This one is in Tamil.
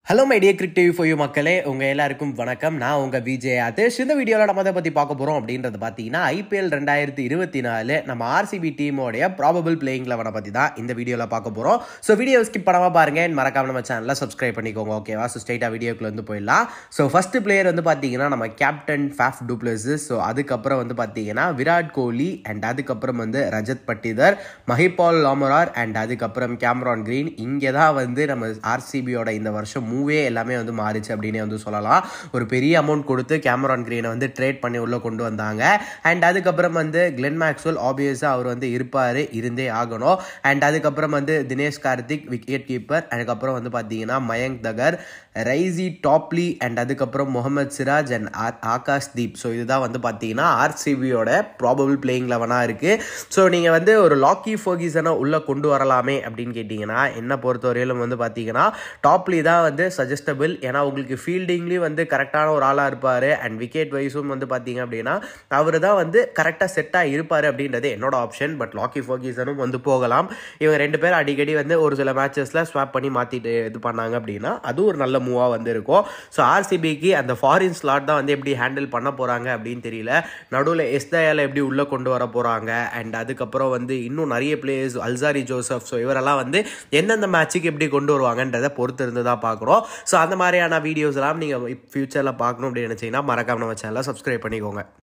hello my dear cric TV for you மக்களே உங்கள் எல்லாருக்கும் வணக்கம் நான் உங்கள் விஜய் ஆதிஷ் இந்த வீடியோவில் நம்ம அதை பற்றி பார்க்க போகிறோம் அப்படின்றது பார்த்தீங்கன்னா ஐபிஎல் ரெண்டாயிரத்தி இருபத்தி நாலு நம்ம ஆர்சிபி டீமோடைய ப்ராபபிள் பிளேயிங் லெவனை பற்றி தான் இந்த வீடியோவில் பார்க்க போகிறோம் ஸோ வீடியோ ஸ்கிப் பண்ணாமல் பாருங்க and மறக்காம நம்ம சேனலில் சப்ஸ்கிரைப் பண்ணிக்கோங்க ஓகேவா ஸோ ஸ்ட்ரைட்டாக வீடியோக்குள்ள வந்து போயிடலாம் ஸோ ஃபர்ஸ்ட் பிளேயர் வந்து பார்த்தீங்கன்னா நம்ம கேப்டன் ஃபேஃப் டூப்ளஸஸ் ஸோ அதுக்கப்புறம் வந்து பார்த்தீங்கன்னா விராட் கோலி அண்ட் அதுக்கப்புறம் வந்து ரஜத் பட்டிதர் மஹிபால் லாமரார் அண்ட் அதுக்கப்புறம் கேமரான் கிரீன் இங்கே தான் வந்து நம்ம ஆர்சிபியோட இந்த வருஷம் மூவே எல்லாமே வந்து மாறிச்சு அப்படின்னே வந்து சொல்லலாம் ஒரு பெரிய அமௌண்ட் கொடுத்து கேமரான் கிரீனை வந்து ட்ரேட் பண்ணி உள்ளே கொண்டு வந்தாங்க அண்ட் அதுக்கப்புறம் வந்து கிளென் மேக்ஸ்வெல் ஆப்வியஸாக அவர் வந்து இருப்பார் இருந்தே ஆகணும் அண்ட் அதுக்கப்புறம் வந்து தினேஷ் கார்த்திக் விக்கெட் கீப்பர் அதுக்கப்புறம் வந்து பார்த்தீங்கன்னா Mayank Dagar Reece Topley and அதுக்கப்புறம் முகமது சிராஜ் அண்ட் ஆகாஷ் தீப் ஸோ இதுதான் வந்து பார்த்தீங்கன்னா ஆர்சிபியோட ப்ராபபிள் பிளேயிங் லெவனாக இருக்குது ஸோ நீங்கள் வந்து ஒரு லாக்கி ஃபோகிசனை உள்ளே கொண்டு வரலாமே அப்படின்னு கேட்டிங்கன்னா என்னை பொறுத்தவரையிலும் வந்து பார்த்தீங்கன்னா டாப்லி தான் வந்து சஜஸ்டபிள் ஏன்னா உங்களுக்கு ஃபீல்டிங்லேயும் வந்து கரெக்டான ஒரு ஆளாக இருப்பார் அண்ட் விக்கெட் வைஸும் வந்து பார்த்தீங்க அப்படின்னா அவர் தான் வந்து கரெக்டாக செட்டாக இருப்பார் அப்படின்றது என்னோட ஆப்ஷன் பட் லாக்கி ஃபோகிசனும் வந்து போகலாம் இவங்க ரெண்டு பேரும் அடிக்கடி வந்து ஒரு சில மேட்சஸில் ஸ்வாப் பண்ணி மாற்றிட்டு இது பண்ணாங்க அப்படின்னா அதுவும் ஒரு நல்ல மூவாக வந்து இருக்கும் ஸோ ஆர்சிபிக்கு அந்த ஃபாரின் ஸ்லாட் தான் வந்து எப்படி ஹேண்டில் பண்ண போகிறாங்க அப்படின்னு தெரியல நடுவில் எஸ்தயால எப்படி உள்ளே கொண்டு வர போகிறாங்க அண்ட் அதுக்கப்புறம் வந்து இன்னும் நிறைய பிளேயர்ஸ் அல்சாரி ஜோசப் ஸோ இவரெல்லாம் வந்து எந்தெந்த மேட்சுக்கு எப்படி கொண்டு வருவாங்கன்றதை பொறுத்து இருந்து தான் பார்க்குறோம் ஸோ அந்த மாதிரியான வீடியோஸ் எல்லாம் நீங்கள் ஃபியூச்சரில் பார்க்கணும் அப்படின்னு நினச்சிங்கன்னா மறக்காம நம்ம சேனலை சப்ஸ்கிரைப் பண்ணிக்கோங்க